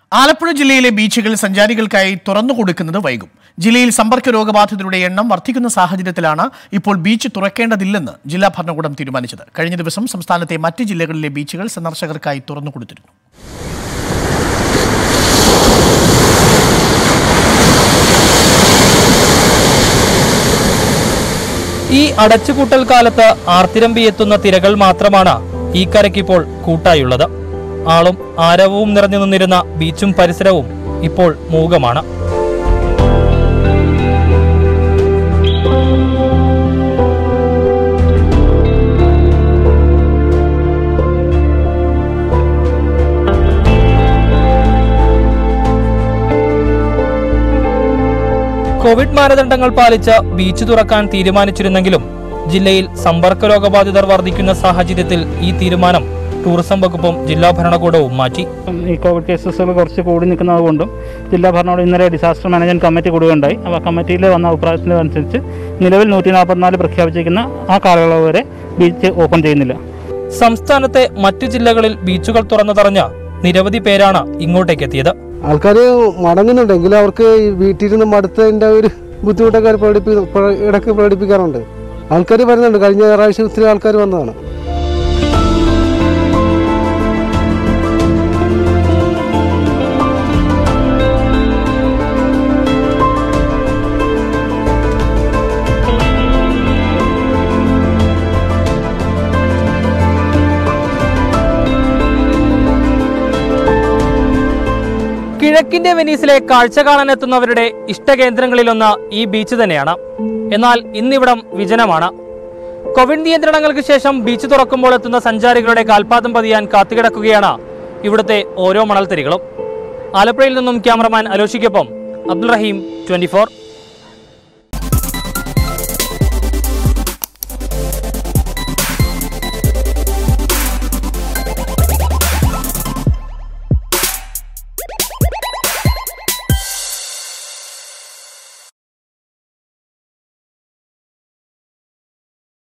ആലപ്പുഴ ജില്ലയിലെ ബീച്ചുകൾ സഞ്ചാരികൾക്കായി തുറന്നു കൊടുക്കുന്നത് വൈകും ജില്ലയിൽ സമ്പർക്ക രോഗബാധിതരുടെ എണ്ണം വർദ്ധിക്കുന്ന സാഹചര്യത്തിലാണ് ഇപ്പോൾ ബീച്ച് തുറക്കേണ്ടതില്ലെന്ന് ജില്ലാ ഭരണകൂടം തീരുമാനിച്ചത് കഴിഞ്ഞ ദിവസം സംസ്ഥാനത്തെ മറ്റ് ജില്ലകളിലെ ബീച്ചുകൾ സന്ദർശകർക്കായി തുറന്നു കൊടുത്തിരുന്നു ഈ അടച്ചുപൂട്ടൽ കാലത്ത് ആർത്തിരമ്പി എത്തുന്ന തിരകൾ മാത്രമാണ് ഈ കരയ്ക്കിപ്പോൾ കൂട്ടായുള്ളത് ആളും ആരവവും നിറഞ്ഞു നിന്നിരുന്ന ബീച്ചും പരിസരവും ഇപ്പോൾ മൂകമാണ് കോവിഡ് മാനദണ്ഡങ്ങൾ പാലിച്ച് ബീച്ച് തുറക്കാൻ തീരുമാനിച്ചിരുന്നെങ്കിലും ജില്ലയിൽ സമ്പർക്ക രോഗബാധിതർ വർദ്ധിക്കുന്ന സാഹചര്യത്തിൽ ഈ തീരുമാനം ടൂറിസം വകുപ്പും ജില്ലാ ഭരണകൂടവും മാറ്റി ഈ കോവിഡ് കേസസുകൾ കുറച്ച് കൂടി നിൽക്കുന്നത് കൊണ്ടും ജില്ലാ ഭരണകൂടം ഇന്നലെ ഡിസാസ്റ്റർ മാനേജ്മെന്റ് കമ്മിറ്റി കൂടുകയുണ്ടായി അപ്പോൾ കമ്മിറ്റിയിൽ വന്ന അഭിപ്രായത്തിനനുസരിച്ച് നിലവിൽ നൂറ്റി നാൽപ്പത്തിനാല് പ്രഖ്യാപിച്ചിരിക്കുന്ന ആ കാലയളവ് വരെ ബീച്ച് ഓപ്പൺ ചെയ്യുന്നില്ല സംസ്ഥാനത്തെ മറ്റു ജില്ലകളിൽ ബീച്ചുകൾ തുറന്നതറിഞ്ഞ് നിരവധി പേരാണ് ഇങ്ങോട്ടേക്ക് എത്തിയത് ആൾക്കാർ മടങ്ങുന്നുണ്ടെങ്കിൽ അവർക്ക് ഈ വീട്ടിലിരുന്ന് മടുത്തതിൻ്റെ ഒരു ബുദ്ധിമുട്ടൊക്കെ അവർ പ്രകടിപ്പി പ്ര- ഇടയ്ക്ക് പ്രകടിപ്പിക്കാറുണ്ട് ആൾക്കാർ വരുന്നുണ്ട് കഴിഞ്ഞ ഞായറാഴ്ച ഒത്തിരി ആൾക്കാർ വന്നതാണ് കിഴക്കിന്റെ വെനീസിലെ കാഴ്ച കാണാനെത്തുന്നവരുടെ ഇഷ്ടകേന്ദ്രങ്ങളിലൊന്ന് ഈ ബീച്ച് തന്നെയാണ് എന്നാൽ ഇന്നിവിടം വിജനമാണ് കോവിഡ് നിയന്ത്രണങ്ങൾക്ക് ശേഷം ബീച്ച് തുറക്കുമ്പോൾ എത്തുന്ന സഞ്ചാരികളുടെ കാൽപാദം പതിയാൻ കാത്തുകിടക്കുകയാണ് ഇവിടുത്തെ ഓരോ മണൽത്തരികളും ആലപ്പുഴയിൽ നിന്നും ക്യാമറമാൻ അലോഷിക്കൊപ്പം അബ്ദുൾ റഹീം ട്വന്റി